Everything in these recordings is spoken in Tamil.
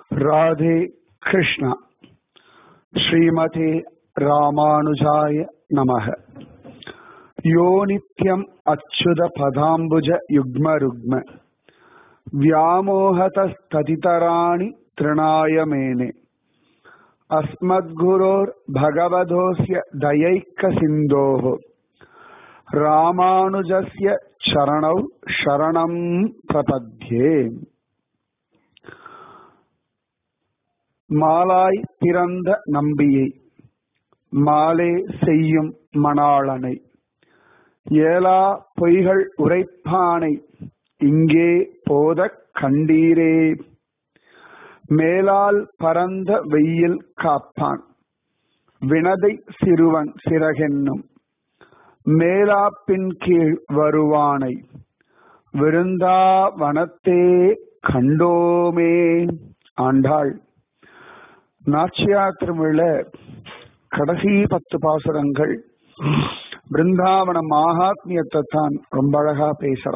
राधे कृष्ण श्रीमते रामानुजाय नमः यो नित्यम् अच्युतपदाम्बुज युग्मरुग्म व्यामोहतस्ततितराणि तृणाय मेने अस्मद्गुरोर्भगवधोऽस्य दयैकसिन्धोः रामानुजस्य चरणौ शरणं प्रपद्ये மாலாய் பிறந்த நம்பியை மாலே செய்யும் மணாளனை ஏலா பொய்கள் உரைப்பானை இங்கே போதக் கண்டீரே மேலால் பரந்த வெயில் காப்பான் வினதை சிறுவன் சிறகென்னும் மேலாப்பின் கீழ் வருவானை விருந்தாவனத்தே கண்டோமே ஆண்டாள் நாச்சியார் திருவிழ கடைசி பத்து பாசுரங்கள் பிருந்தாவன மகாத்மியத்தை தான் ரொம்ப அழகா பேசுறா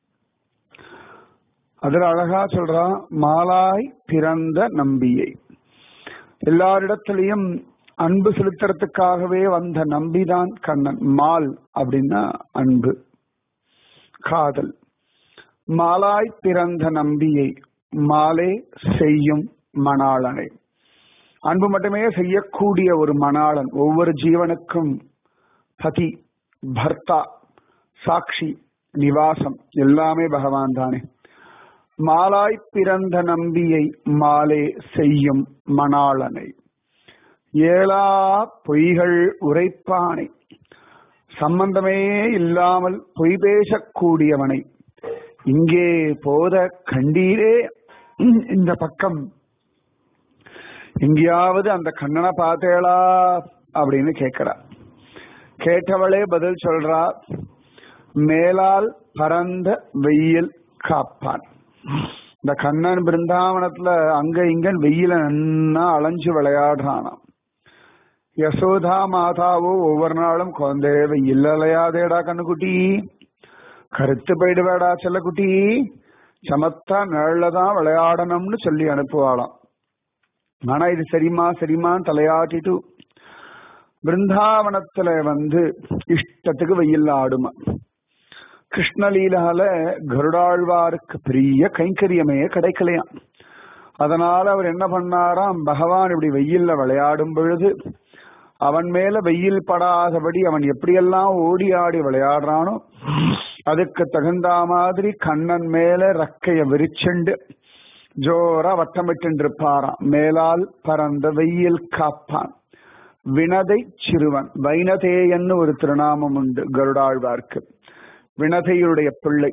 அதுல அழகா சொல்றா மாலாய் பிறந்த நம்பியை எல்லாரிடத்திலையும் அன்பு செலுத்துறதுக்காகவே வந்த நம்பிதான் கண்ணன் மால் அப்படின்னா அன்பு காதல் மாலாய் பிறந்த நம்பியை மாலே செய்யும் மணாளனை அன்பு மட்டுமே செய்யக்கூடிய ஒரு மணாளன் ஒவ்வொரு ஜீவனுக்கும் பதி பர்த்தா சாட்சி நிவாசம் எல்லாமே பகவான் தானே மாலாய் பிறந்த நம்பியை மாலே செய்யும் மணாளனை ஏலா பொய்கள் உரைப்பானை சம்பந்தமே இல்லாமல் பொய் பேசக்கூடியவனை இங்கே போத கண்டீரே இந்த பக்கம் எங்கேயாவது அந்த கண்ணனை பார்த்தேளா அப்படின்னு கேட்கிறா கேட்டவளே பதில் சொல்றா மேலால் பரந்த வெயில் காப்பான் இந்த கண்ணன் பிருந்தாவனத்துல அங்க இங்க வெயில நன்னா அலைஞ்சு விளையாடுறானாம் யசோதா மாதாவோ ஒவ்வொரு நாளும் குழந்தை வெயில் அலையாதேடா கண்ணுக்குட்டி கருத்து போயிடுவேடா செல்லக்குட்டி சமத்தா நிழல்ல தான் விளையாடணும்னு சொல்லி அனுப்புவாளாம் ஆனா இது சரிமா சரிமான்னு தலையாட்டிட்டு பிருந்தாவனத்துல வந்து இஷ்டத்துக்கு வெயில் ஆடுமா கிருஷ்ணலீலால கருடாழ்வாருக்கு பெரிய கைங்கரியமே கிடைக்கலையாம் அதனால அவர் என்ன பண்ணாராம் பகவான் இப்படி வெயில்ல விளையாடும் பொழுது அவன் மேல வெயில் படாதபடி அவன் எப்படியெல்லாம் ஓடி ஆடி விளையாடுறானோ அதுக்கு தகுந்த மாதிரி கண்ணன் மேல ரக்கைய விரிச்சுண்டு ஜோரா வட்டமிட்டு இருப்பாராம் மேலால் பறந்த வெயில் காப்பான் வினதை சிறுவன் வைனதேயன்னு ஒரு திருநாமம் உண்டு கருடாழ்வார்க்கு வினதையுடைய பிள்ளை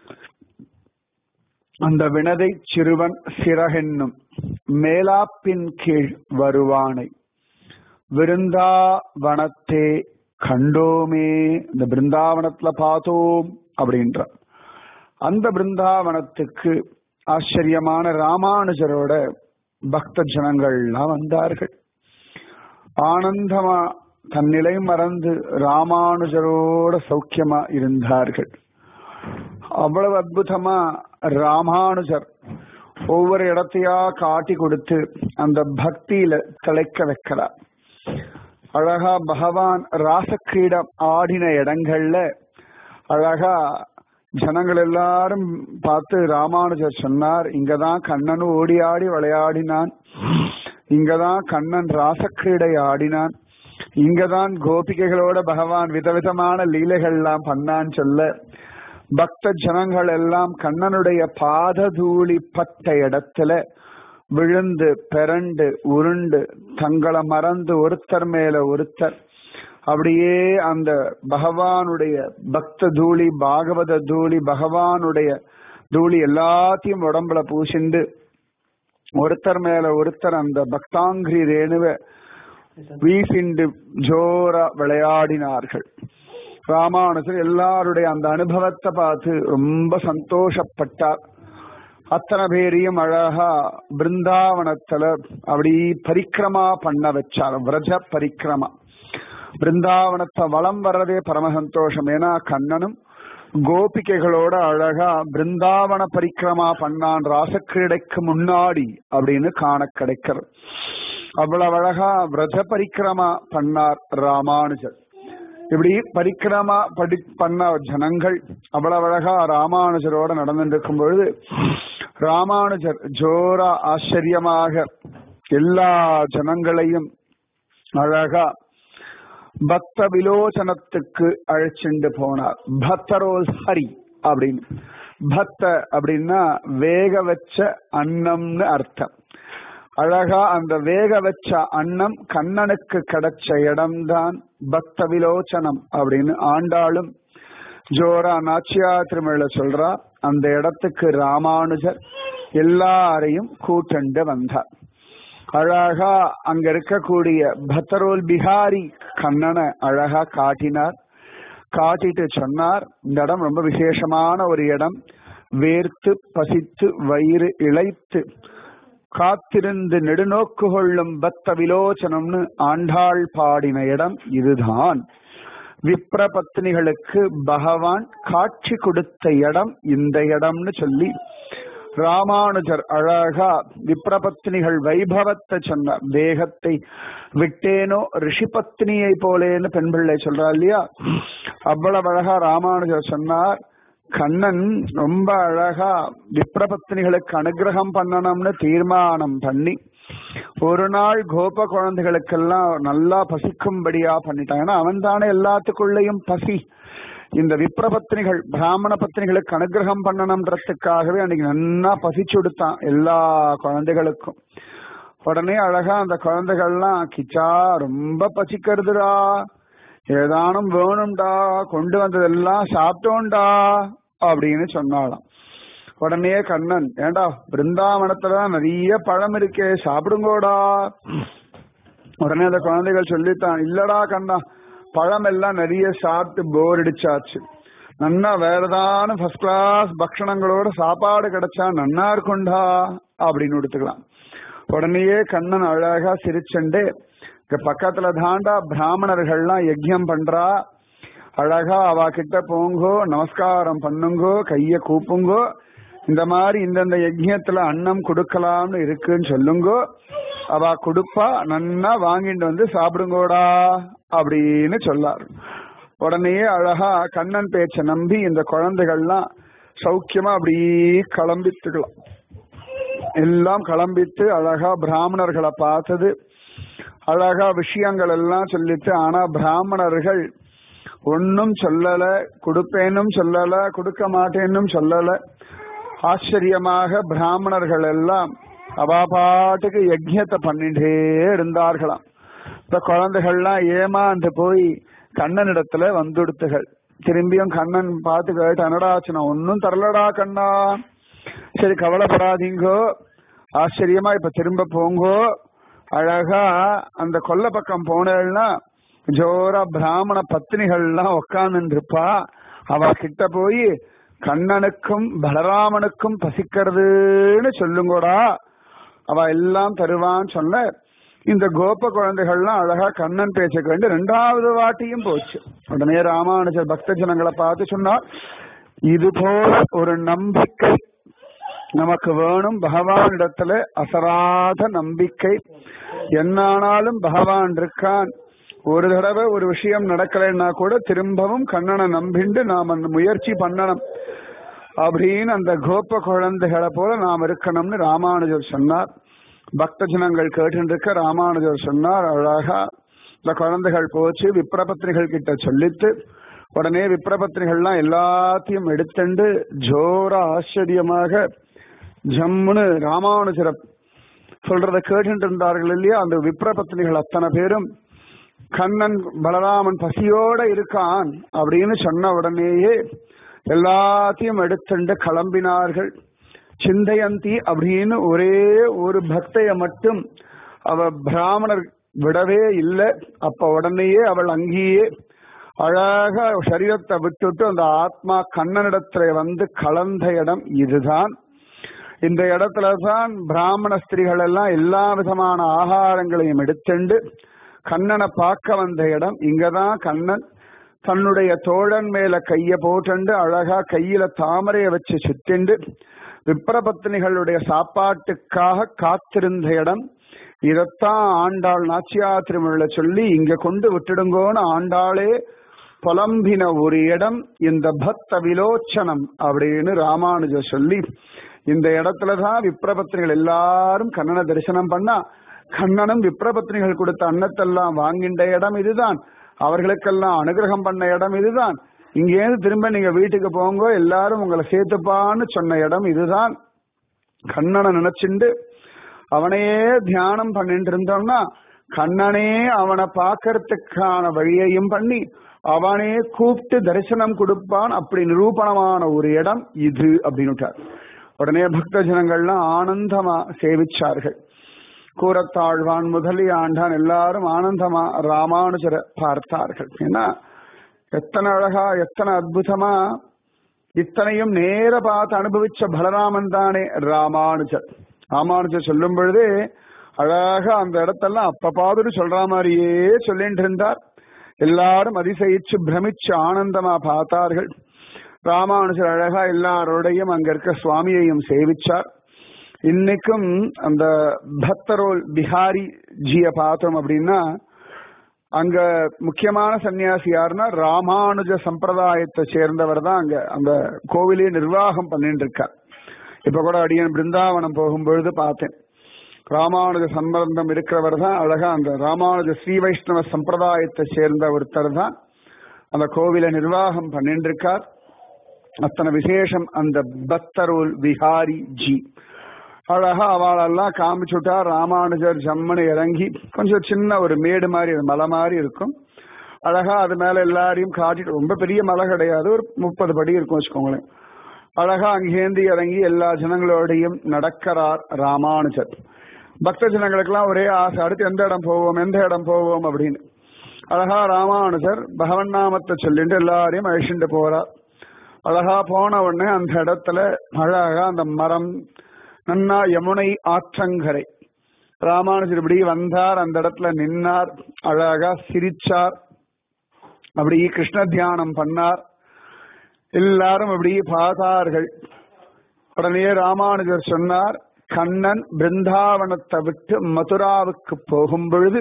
அந்த வினதை சிறுவன் சிறகென்னும் மேலாப்பின் கீழ் வருவானை விருந்தாவனத்தே கண்டோமே இந்த பிருந்தாவனத்துல பார்த்தோம் அப்படின்ற அந்த பிருந்தாவனத்துக்கு ஆச்சரியமான ராமானுஜரோட பக்த ஜனங்கள்லாம் வந்தார்கள் ஆனந்தமா தன்னிலை மறந்து ராமானுஜரோட சௌக்கியமா இருந்தார்கள் அவ்வளவு அற்புதமா ராமானுஜர் ஒவ்வொரு இடத்தையா காட்டி கொடுத்து அந்த பக்தியில திளைக்க வைக்கிறார் அழகா பகவான் ராசக்கிரீடம் ஆடின இடங்கள்ல அழகா ஜனங்கள் எல்லாரும் பார்த்து ராமானுஜர் சொன்னார் இங்கதான் கண்ணன் ஓடி ஆடி விளையாடினான் இங்கதான் கண்ணன் ராசக்கிரீடை ஆடினான் இங்கதான் கோபிகைகளோட பகவான் விதவிதமான லீலைகள்லாம் பண்ணான்னு சொல்ல பக்த ஜனங்கள் எல்லாம் கண்ணனுடைய பாததூளி பட்ட இடத்துல விழுந்து பெரண்டு உருண்டு தங்களை மறந்து ஒருத்தர் மேல ஒருத்தர் அப்படியே அந்த பகவானுடைய பக்த தூளி பாகவத தூளி பகவானுடைய தூளி எல்லாத்தையும் உடம்புல பூசிண்டு ஒருத்தர் மேல ஒருத்தர் அந்த பக்தாங்கிரி ரேணுவ வீசிண்டு ஜோரா விளையாடினார்கள் ராமானுஜர் எல்லாருடைய அந்த அனுபவத்தை பார்த்து ரொம்ப சந்தோஷப்பட்டார் அத்தனை பேரையும் அழகா பிருந்தாவனத்துல அப்படி பரிக்கிரமா பண்ண வச்சார் விரஜ பரிக்கிரமா பிருந்தாவனத்தை வளம் வர்றதே பரம சந்தோஷம் ஏன்னா கண்ணனும் கோபிகைகளோட அழகா பிருந்தாவன பரிக்கிரமா பண்ணான் ராசக்கிரீடைக்கு முன்னாடி அப்படின்னு காண கிடைக்கிறது அவ்வளவு அழகா விரத பரிக்கிரமா பண்ணார் ராமானுஜர் இப்படி பரிக்கிரமா படி பண்ண ஜனங்கள் அவ்வளவு அழகா ராமானுஜரோட நடந்துட்டு இருக்கும் பொழுது ராமானுஜர் ஜோரா ஆச்சரியமாக எல்லா ஜனங்களையும் அழகா பக்த விலோச்சனத்துக்கு அழைச்சிண்டு போனார் பக்தரோல் ஹரி அப்படின்னு பக்த அப்படின்னா வேக வச்ச அன்னம்னு அர்த்தம் அழகா அந்த வேக வச்ச அன்னம் கண்ணனுக்கு கிடைச்ச இடம்தான் பக்த விலோச்சனம் அப்படின்னு ஆண்டாளும் ஜோரா நாச்சியா திருமழில சொல்றா அந்த இடத்துக்கு ராமானுஜர் எல்லாரையும் கூட்டண்டு வந்தார் அழகா அங்க இருக்கக்கூடிய பத்தரோல் பிஹாரி கண்ணனை அழகா காட்டினார் காட்டிட்டு சொன்னார் இந்த இடம் ரொம்ப விசேஷமான ஒரு இடம் வேர்த்து பசித்து வயிறு இழைத்து காத்திருந்து நெடுநோக்கு கொள்ளும் பக்த விலோச்சனம்னு ஆண்டாள் பாடின இடம் இதுதான் விப்ர பத்னிகளுக்கு பகவான் காட்சி கொடுத்த இடம் இந்த இடம்னு சொல்லி ராமானுஜர் அழகா விப்ரபத்னிகள் வைபவத்தை சொன்னார் தேகத்தை விட்டேனோ ரிஷிபத்னியை போலேன்னு பெண் பிள்ளை சொல்றா இல்லையா அவ்வளவு அழகா ராமானுஜர் சொன்னார் கண்ணன் ரொம்ப அழகா விப்ரபத்னிகளுக்கு அனுகிரகம் பண்ணணும்னு தீர்மானம் பண்ணி ஒரு நாள் கோப குழந்தைகளுக்கெல்லாம் நல்லா பசிக்கும்படியா பண்ணிட்டான் ஏன்னா அவன் தானே எல்லாத்துக்குள்ளேயும் பசி இந்த விப்ரபத்னிகள் பிராமண பத்னிகளுக்கு அனுகிரகம் பண்ணணும்ன்றதுக்காகவே அன்னைக்கு நன்னா பசிச்சு கொடுத்தான் எல்லா குழந்தைகளுக்கும் உடனே அழகா அந்த குழந்தைகள்லாம் கிச்சா ரொம்ப பசிக்கிறதுடா ஏதானும் வேணும்டா கொண்டு வந்ததெல்லாம் சாப்பிட்டோம்டா அப்படின்னு சொன்னாலாம் உடனே கண்ணன் ஏண்டா பிருந்தாவனத்துலதான் நிறைய பழம் இருக்கே சாப்பிடுங்கோடா உடனே அந்த குழந்தைகள் சொல்லித்தான் இல்லடா கண்ணா பழம் எல்லாம் நிறைய சாப்பிட்டு போர் அடிச்சாச்சு நன்னா வேற ஏதான ஃபர்ஸ்ட் கிளாஸ் பக்ஷணங்களோட சாப்பாடு கிடைச்சா நன்னா இருக்கும்டா அப்படின்னு எடுத்துக்கலாம் உடனேயே கண்ணன் அழகா சிரிச்சுண்டு இங்க பக்கத்துல தாண்டா பிராமணர்கள்லாம் யஜ்யம் பண்றா அழகா அவ கிட்ட போங்கோ நமஸ்காரம் பண்ணுங்கோ கைய கூப்புங்கோ இந்த மாதிரி இந்தந்த யஜ்யத்துல அன்னம் கொடுக்கலாம்னு இருக்குன்னு சொல்லுங்கோ அவ கொடுப்பா நன்னா வாங்கிட்டு வந்து சாப்பிடுங்கோடா அப்படின்னு சொல்லார் உடனேயே அழகா கண்ணன் பேச்ச நம்பி இந்த குழந்தைகள்லாம் சௌக்கியமா அப்படியே கிளம்பித்துக்கலாம் எல்லாம் கிளம்பித்து அழகா பிராமணர்களை பார்த்தது அழகா விஷயங்கள் எல்லாம் சொல்லிட்டு ஆனா பிராமணர்கள் ஒன்னும் சொல்லல கொடுப்பேனும் சொல்லல கொடுக்க மாட்டேன்னும் சொல்லல ஆச்சரியமாக பிராமணர்கள் எல்லாம் அவா பாட்டுக்கு யஜ்யத்தை பண்ணிட்டே இருந்தார்களாம் இந்த குழந்தைகள்லாம் ஏமாந்து போய் கண்ணனிடத்துல வந்துடுத்துகள் திரும்பியும் கண்ணன் பார்த்து கேட்டு அனடாச்சுனா ஒன்னும் தரலடா கண்ணா சரி கவலைப்படாதீங்கோ ஆச்சரியமா இப்ப திரும்ப போங்கோ அழகா அந்த கொல்ல பக்கம் போனேன்னா ஜோரா பிராமண பத்னிகள்லாம் உக்காந்து இருப்பா அவ கிட்ட போய் கண்ணனுக்கும் பலராமனுக்கும் பசிக்கிறதுன்னு சொல்லுங்கோடா அவ எல்லாம் தருவான்னு சொன்ன இந்த கோப குழந்தைகள்லாம் அழகா கண்ணன் பேச்ச கண்டு ரெண்டாவது வாட்டியும் போச்சு உடனே ராமானுஜர் பக்த ஜனங்களை பார்த்து சொன்னார் இது போல ஒரு நம்பிக்கை நமக்கு வேணும் பகவானிடத்துல அசராத நம்பிக்கை என்னானாலும் பகவான் இருக்கான் ஒரு தடவை ஒரு விஷயம் நடக்கலைன்னா கூட திரும்பவும் கண்ணனை நம்பிண்டு நாம் அந்த முயற்சி பண்ணணும் அப்படின்னு அந்த கோப குழந்தைகளை போல நாம் இருக்கணும்னு ராமானுஜர் சொன்னார் பக்த ஜனங்கள் கேட்டு ராமானுஜர் சொன்னார் அழகா இந்த குழந்தைகள் போச்சு விப்ரபத்னிகள் கிட்ட சொல்லித்து உடனே விப்ரபத்னிகள்லாம் எல்லாத்தையும் எடுத்துண்டு ஜோர ஆச்சரியமாக ஜம்முன்னு ராமானுஜர சொல்றத கேட்டு இருந்தார்கள் இல்லையா அந்த விப்ரபத்னிகள் அத்தனை பேரும் கண்ணன் பலராமன் பசியோட இருக்கான் அப்படின்னு சொன்ன உடனேயே எல்லாத்தையும் எடுத்துண்டு கிளம்பினார்கள் சிந்தையந்தி அப்படின்னு ஒரே ஒரு பக்தைய மட்டும் அவ பிராமணர் விடவே இல்லை அப்ப உடனேயே அவள் அங்கேயே அழகா சரீரத்தை விட்டுட்டு அந்த ஆத்மா கண்ணனிடத்துல வந்து கலந்த இடம் இதுதான் இந்த இடத்துல தான் பிராமண ஸ்திரீகள் எல்லாம் எல்லா விதமான ஆகாரங்களையும் எடுத்துண்டு கண்ணனை பார்க்க வந்த இடம் இங்கதான் கண்ணன் தன்னுடைய தோழன் மேல கைய போட்டுண்டு அழகா கையில தாமரைய வச்சு சுத்திண்டு விப்ரபத்னிகளுடைய சாப்பாட்டுக்காக காத்திருந்த இடம் இதத்தான் ஆண்டாள் நாச்சியார் திருமொழில சொல்லி இங்க கொண்டு விட்டுடுங்கோன்னு ஆண்டாளே புலம்பின ஒரு இடம் இந்த பக்த விலோச்சனம் அப்படின்னு ராமானுஜர் சொல்லி இந்த இடத்துலதான் விப்ரபத்னிகள் எல்லாரும் கண்ணனை தரிசனம் பண்ணா கண்ணனும் விப்ரபத்னிகள் கொடுத்த அன்னத்தெல்லாம் வாங்கின்ற இடம் இதுதான் அவர்களுக்கெல்லாம் அனுகிரகம் பண்ண இடம் இதுதான் இங்கேருந்து திரும்ப நீங்க வீட்டுக்கு போங்க எல்லாரும் உங்களை சேர்த்துப்பான்னு சொன்ன இடம் இதுதான் கண்ணனை நினைச்சுண்டு அவனையே தியானம் பண்ணிட்டு இருந்தோம்னா கண்ணனே அவனை பார்க்கறதுக்கான வழியையும் பண்ணி அவனே கூப்பிட்டு தரிசனம் கொடுப்பான் அப்படி நிரூபணமான ஒரு இடம் இது அப்படின்னுட்டார் உடனே பக்த ஜனங்கள்லாம் ஆனந்தமா சேவிச்சார்கள் கூரத்தாழ்வான் முதலி ஆண்டான் எல்லாரும் ஆனந்தமா ராமானுஜரை பார்த்தார்கள் ஏன்னா எத்தனை அழகா எத்தனை அற்புதமா இத்தனையும் நேர பார்த்து அனுபவிச்ச பலராமன் தானே ராமானுஜர் ராமானுஜர் சொல்லும் பொழுது அழகா அந்த இடத்தெல்லாம் அப்ப பாதுரு சொல்ற மாதிரியே சொல்லிட்டு இருந்தார் எல்லாரும் அதிசயிச்சு பிரமிச்சு ஆனந்தமா பார்த்தார்கள் ராமானுஜர் அழகா எல்லாரோடையும் அங்க இருக்க சுவாமியையும் சேவிச்சார் இன்னைக்கும் அந்த பக்தரோல் பிஹாரி ஜிய பார்த்தோம் அப்படின்னா அங்க முக்கியமான சன்னியாசி யாருன்னா ராமானுஜ சம்பிரதாயத்தை சேர்ந்தவர் தான் அங்க அந்த கோவிலே நிர்வாகம் பண்ணிட்டு இருக்கார் இப்ப கூட அடியன் பிருந்தாவனம் போகும்பொழுது பார்த்தேன் ராமானுஜ சம்பந்தம் இருக்கிறவர் தான் அழகா அந்த ராமானுஜ ஸ்ரீ வைஷ்ணவ சம்பிரதாயத்தை சேர்ந்த ஒருத்தர் தான் அந்த கோவிலை நிர்வாகம் பண்ணிட்டு இருக்கார் அத்தனை விசேஷம் அந்த பக்தருள் விஹாரி ஜி அழகா அவளெல்லாம் காமிச்சுட்டா ராமானுஜர் ஜம்மனு இறங்கி கொஞ்சம் சின்ன ஒரு மேடு மாதிரி மலை மாதிரி இருக்கும் அழகா அது மேல எல்லாரையும் காட்டிட்டு ரொம்ப பெரிய மலை கிடையாது ஒரு முப்பது படி இருக்கும் வச்சுக்கோங்களேன் அழகா அங்கேந்து இறங்கி எல்லா ஜனங்களோடையும் நடக்கிறார் ராமானுஜர் பக்த ஜனங்களுக்கெல்லாம் ஒரே ஆசை அடுத்து எந்த இடம் போவோம் எந்த இடம் போவோம் அப்படின்னு அழகா ராமானுஜர் பகவன் நாமத்தை சொல்லிட்டு எல்லாரையும் அழிச்சுட்டு போறார் அழகா போன உடனே அந்த இடத்துல அழகா அந்த மரம் நன்னா யமுனை ஆற்றங்கரை ராமானுஜர் இப்படி வந்தார் அந்த இடத்துல நின்னார் அழகா சிரிச்சார் அப்படி கிருஷ்ண தியானம் பண்ணார் எல்லாரும் அப்படி பார்த்தார்கள் உடனே ராமானுஜர் சொன்னார் கண்ணன் பிருந்தாவனத்தை விட்டு மதுராவுக்கு போகும் பொழுது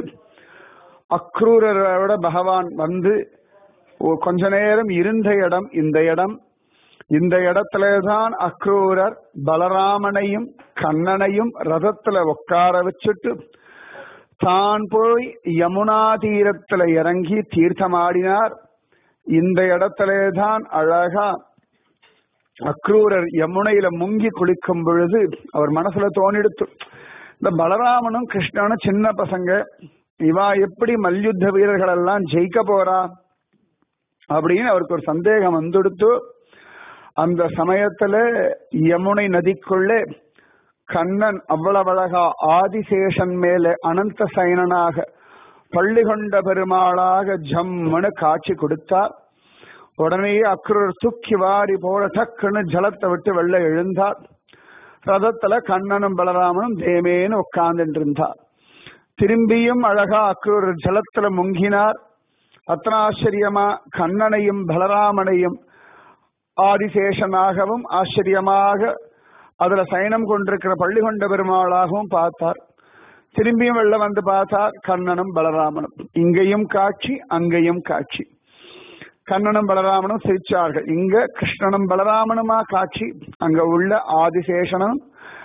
அக்ரூரரோட பகவான் வந்து கொஞ்ச நேரம் இருந்த இடம் இந்த இடம் இந்த இடத்துலதான் அக்ரூரர் பலராமனையும் கண்ணனையும் ரதத்துல உட்கார வச்சுட்டு தான் போய் யமுனா தீரத்துல இறங்கி தீர்த்தமாடினார் இந்த இடத்துலதான் அழகா அக்ரூரர் யமுனையில முங்கி குளிக்கும் பொழுது அவர் மனசுல தோணிடுத்து இந்த பலராமனும் கிருஷ்ணனும் சின்ன பசங்க இவா எப்படி மல்யுத்த வீரர்கள் எல்லாம் ஜெயிக்க போறா அப்படின்னு அவருக்கு ஒரு சந்தேகம் வந்துடுத்து அந்த சமயத்துல யமுனை நதிக்குள்ளே கண்ணன் அவ்வளவு அழகா ஆதிசேஷன் மேல அனந்த சயனனாக பள்ளி கொண்ட பெருமாளாக ஜம்முன்னு காட்சி கொடுத்தார் உடனே அக்ரூர் தூக்கி வாரி போல டக்குன்னு ஜலத்தை விட்டு வெள்ள எழுந்தார் ரதத்துல கண்ணனும் பலராமனும் தேமேன்னு உட்கார்ந்துட்டு இருந்தார் திரும்பியும் அழகா அக்ரூர் ஜலத்துல முங்கினார் அத்தனாச்சரியமா கண்ணனையும் பலராமனையும் ஆதிசேஷனாகவும் ஆச்சரியமாக அதுல சயனம் கொண்டிருக்கிற பள்ளி கொண்ட பெருமாளாகவும் பார்த்தார் திரும்பியும் வெள்ள வந்து பார்த்தார் கண்ணனும் பலராமனும் இங்கேயும் காட்சி அங்கேயும் காட்சி கண்ணனும் பலராமனும் சிரிச்சார்கள் இங்க கிருஷ்ணனும் பலராமனுமா காட்சி அங்க உள்ள ஆதிசேஷனும்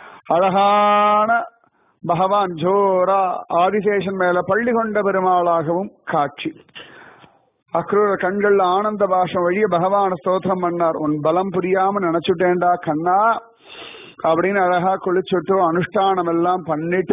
அழகான பகவான் ஜோரா ஆதிசேஷன் மேல பள்ளி கொண்ட பெருமாளாகவும் காட்சி அக்ரூர கண்கள்ல ஆனந்த பாஷம் வழிய பகவான ஸ்தோத்திரம் பண்ணார் உன் பலம் புரியாம நினைச்சுட்டேன்டா கண்ணா அப்படின்னு அழகா குளிச்சுட்டு அனுஷ்டானம் எல்லாம் பண்ணிட்டு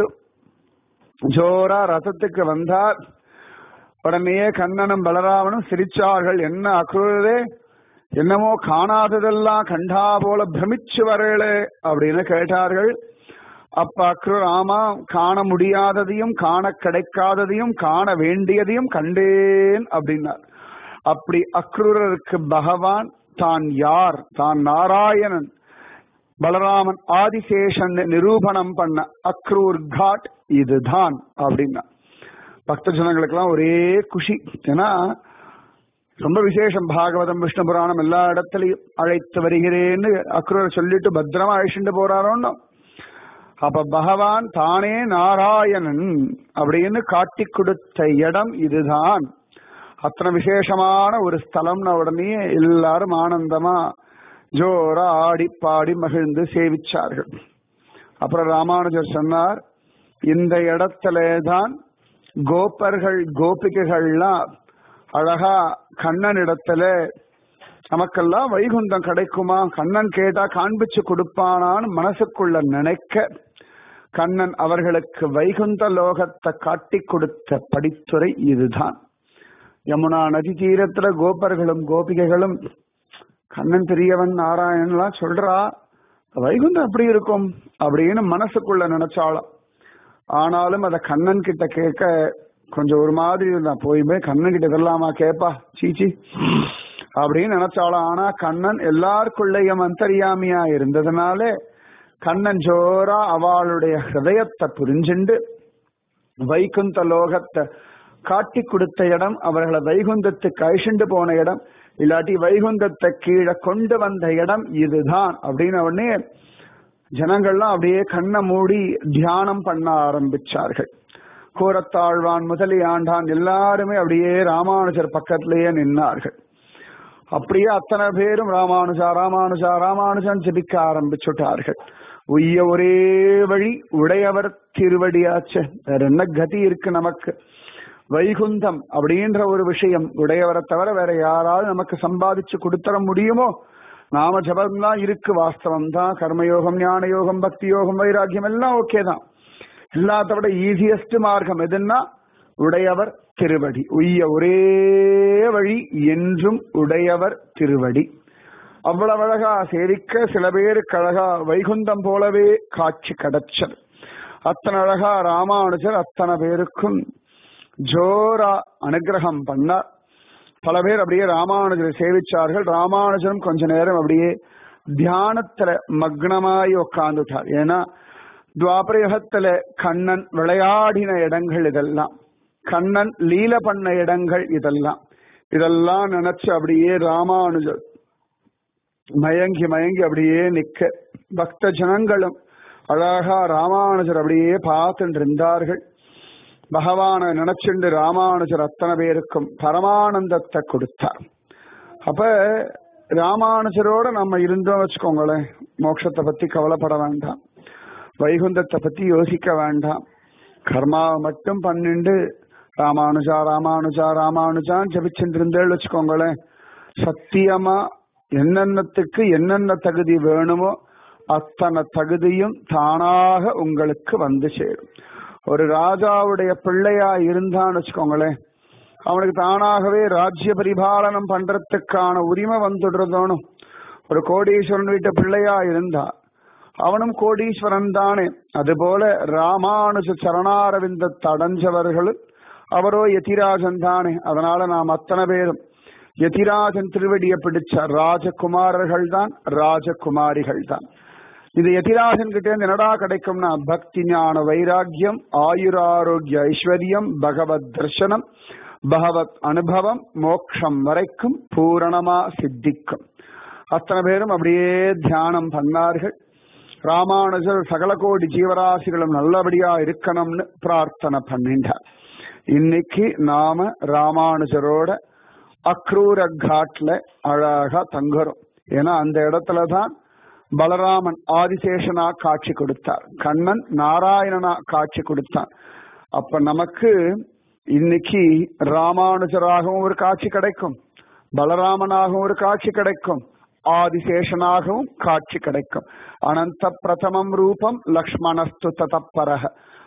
ஜோரா ரதத்துக்கு வந்தார் உடனே கண்ணனும் பலராமனும் சிரிச்சார்கள் என்ன அக்ரூரே என்னமோ காணாததெல்லாம் கண்டா போல பிரமிச்சு வரேளே அப்படின்னு கேட்டார்கள் அப்ப அக்ரூர் ஆமா காண முடியாததையும் காண கிடைக்காததையும் காண வேண்டியதையும் கண்டேன் அப்படின்னார் அப்படி அக்ரூரருக்கு பகவான் தான் யார் தான் நாராயணன் பலராமன் ஆதிசேஷன் நிரூபணம் பண்ண அக்ரூர் காட் இதுதான் அப்படின்னா பக்த ஜனங்களுக்கெல்லாம் ஒரே குஷி ஏன்னா ரொம்ப விசேஷம் பாகவதம் விஷ்ணு புராணம் எல்லா இடத்துலயும் அழைத்து வருகிறேன்னு அக்ரூர் சொல்லிட்டு பத்திரமா அழைச்சிட்டு போறாரோன்னு அப்ப பகவான் தானே நாராயணன் அப்படின்னு காட்டி கொடுத்த இடம் இதுதான் அத்தனை விசேஷமான ஒரு ஸ்தலம்னு உடனே எல்லாரும் ஆனந்தமா ஜோரா ஆடி பாடி மகிழ்ந்து சேவிச்சார்கள் அப்புறம் ராமானுஜர் சொன்னார் இந்த இடத்துல தான் கோப்பர்கள் கோபிகைகள்லாம் அழகா கண்ணன் இடத்துல நமக்கெல்லாம் வைகுந்தம் கிடைக்குமா கண்ணன் கேட்டா காண்பிச்சு கொடுப்பானான்னு மனசுக்குள்ள நினைக்க கண்ணன் அவர்களுக்கு வைகுந்த லோகத்தை காட்டி கொடுத்த படித்துறை இதுதான் யமுனா நதி தீரத்துல கோபர்களும் கோபிகைகளும் கண்ணன் பெரியவன் நாராயணன்லாம் சொல்றா வைகுந்தம் எப்படி இருக்கும் அப்படின்னு மனசுக்குள்ள நினைச்சாலும் ஆனாலும் அத கண்ணன் கிட்ட கேட்க கொஞ்சம் ஒரு மாதிரி நான் போய் போய் கண்ணன் கிட்ட இதெல்லாமா கேப்பா சீச்சி அப்படின்னு நினைச்சாலும் ஆனா கண்ணன் எல்லாருக்குள்ளேயும் அந்தரியாமியா இருந்ததுனால கண்ணன் ஜோரா அவளுடைய ஹிருதயத்தை புரிஞ்சுண்டு வைகுந்த லோகத்தை காட்டி கொடுத்த இடம் அவர்களை வைகுந்தத்துக்கு அழிச்சுண்டு போன இடம் இல்லாட்டி வைகுந்தத்தை கீழே கொண்டு வந்த இடம் இதுதான் அப்படின்னு உடனே ஜனங்கள்லாம் அப்படியே கண்ணை மூடி தியானம் பண்ண ஆரம்பிச்சார்கள் கூரத்தாழ்வான் முதலி ஆண்டான் எல்லாருமே அப்படியே ராமானுஜர் பக்கத்திலேயே நின்னார்கள் அப்படியே அத்தனை பேரும் ராமானுஜா ராமானுஜா ராமானுஜன் ஜபிக்க ஆரம்பிச்சுட்டார்கள் உய்ய ஒரே வழி உடையவர் திருவடியாச்சு வேற என்ன கதி இருக்கு நமக்கு வைகுந்தம் அப்படின்ற ஒரு விஷயம் உடையவரை தவிர வேற யாராவது நமக்கு சம்பாதிச்சு கொடுத்தர முடியுமோ நாம ஜபம் தான் இருக்கு வாஸ்தவம் தான் கர்மயோகம் ஞான யோகம் பக்தி யோகம் வைராக்கியம் எல்லாம் ஓகே தான் எல்லாத்த விட ஈஸியஸ்ட் மார்க்கம் எதுன்னா உடையவர் திருவடி உய்ய ஒரே வழி என்றும் உடையவர் திருவடி அவ்வளவு அழகா சேவிக்க சில பேருக்கு அழகா வைகுந்தம் போலவே காட்சி கிடைச்சது அத்தனை அழகா ராமானுஜர் அத்தனை பேருக்கும் ஜோரா அனுகிரகம் பண்ணார் பல பேர் அப்படியே ராமானுஜரை சேவிச்சார்கள் ராமானுஜரும் கொஞ்ச நேரம் அப்படியே தியானத்துல மக்னமாய் உட்கார்ந்துட்டார் ஏன்னா துவாபரயுகத்துல கண்ணன் விளையாடின இடங்கள் இதெல்லாம் கண்ணன் லீல பண்ண இடங்கள் இதெல்லாம் இதெல்லாம் நினைச்சு அப்படியே ராமானுஜர் மயங்கி மயங்கி அப்படியே நிக்க பக்த ஜனங்களும் அழகா ராமானுஜர் அப்படியே பார்த்துட்டு இருந்தார்கள் பகவானை நினைச்சுண்டு ராமானுஜர் அத்தனை பேருக்கும் பரமானந்தத்தை கொடுத்தார் அப்ப ராமானுஜரோட நம்ம இருந்தோம் வச்சுக்கோங்களேன் மோட்சத்தை பத்தி கவலைப்பட வேண்டாம் வைகுந்தத்தை பத்தி யோசிக்க வேண்டாம் கர்மாவை மட்டும் பண்ணிண்டு ராமானுஜா ராமானுஜா ராமானுஜான்னு ஜபிச்சுட்டு இருந்தேன்னு வச்சுக்கோங்களேன் சத்தியமா என்னென்னத்துக்கு என்னென்ன தகுதி வேணுமோ அத்தனை தகுதியும் தானாக உங்களுக்கு வந்து சேரும் ஒரு ராஜாவுடைய பிள்ளையா இருந்தான்னு வச்சுக்கோங்களேன் அவனுக்கு தானாகவே ராஜ்ய பரிபாலனம் பண்றதுக்கான உரிமை வந்துடுறதோனும் ஒரு கோடீஸ்வரன் வீட்டு பிள்ளையா இருந்தா அவனும் கோடீஸ்வரன் தானே அதுபோல ராமானுஜ சரணாரவிந்தத்தை அடைஞ்சவர்கள் அவரோ யதிராஜன் தானே அதனால நாம் அத்தனை பேரும் யதிராஜன் திருவடியை பிடிச்ச ராஜகுமாரர்கள் தான் ராஜகுமாரிகள் தான் இது யதிராஜன் கிட்ட இருந்து என்னடா கிடைக்கும்னா பக்தி ஞான வைராக்கியம் ஆயுராரோக்கிய ஐஸ்வர்யம் பகவத் தர்சனம் பகவத் அனுபவம் மோக்ஷம் வரைக்கும் பூரணமா சித்திக்கும் அத்தனை பேரும் அப்படியே தியானம் பண்ணார்கள் ராமானுஜர் சகல கோடி ஜீவராசிகளும் நல்லபடியா இருக்கணும்னு பிரார்த்தனை பண்ணிட்டார் இன்னைக்கு நாம ராமானுஜரோட அக்ரூர காட்ல அழகா தங்குறோம் ஏன்னா அந்த இடத்துல தான் பலராமன் ஆதிசேஷனா காட்சி கொடுத்தார் கண்ணன் நாராயணனா காட்சி கொடுத்தார் அப்ப நமக்கு இன்னைக்கு ராமானுஜராகவும் ஒரு காட்சி கிடைக்கும் பலராமனாகவும் ஒரு காட்சி கிடைக்கும் ஆதிசேஷனாகவும் காட்சி கிடைக்கும் அனந்த பிரதமம் ரூபம் லக்ஷ்மணஸ்து ததப்பரக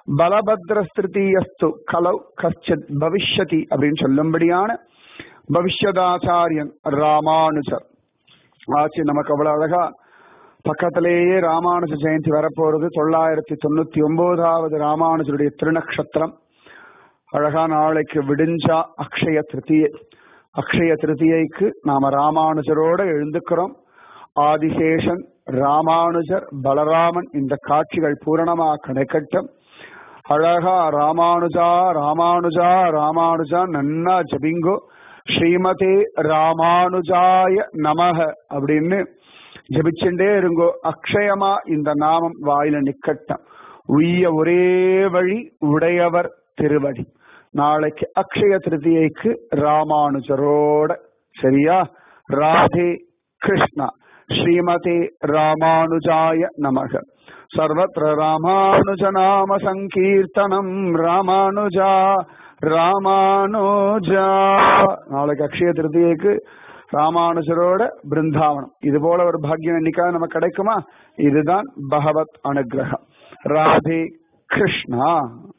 பலபத்ரஸ்திருத்தீயஸ்து கலவ் கஷ்டித் பவிஷ்யதி அப்படின்னு சொல்லும்படியான பவிஷ்யதாச்சாரியன் ராமானுஜர் ஆச்சு நமக்கு அவ்வளவு அழகா பக்கத்திலேயே ராமானுஜ ஜெயந்தி வரப்போறது தொள்ளாயிரத்தி தொண்ணூத்தி ஒன்பதாவது ராமானுஜருடைய திருநக்ஷத்திரம் அழகா நாளைக்கு விடிஞ்சா அக்ஷய திருத்தியை அக்ஷய திருத்தியைக்கு நாம ராமானுஜரோட எழுந்துக்கிறோம் ஆதிசேஷன் ராமானுஜர் பலராமன் இந்த காட்சிகள் பூரணமா கிடைக்கட்டும் அழகா ராமானுஜா ராமானுஜா ராமானுஜா நன்னா ஜபிங்கோ ஸ்ரீமதே ராமானுஜாய நமக அப்படின்னு ஜபிச்சுட்டே இருங்கோ அக்ஷயமா இந்த நாமம் வாயில நிக்கட்டும் உய்ய ஒரே வழி உடையவர் திருவடி நாளைக்கு அக்ஷய திருதியைக்கு ராமானுஜரோட சரியா ராதே கிருஷ்ணா ஸ்ரீமதே ராமானுஜாய நமக சர்வத்திர ராமானுஜ நாம சங்கீர்த்தனம் ராமானுஜா ராமானுஜா நாளைக்கு அக்ஷய திருதியைக்கு ராமானுஜரோட பிருந்தாவனம் இது போல ஒரு பாக்கியம் என்னைக்காவது நமக்கு கிடைக்குமா இதுதான் பகவத் அனுகிரகம் ராதே கிருஷ்ணா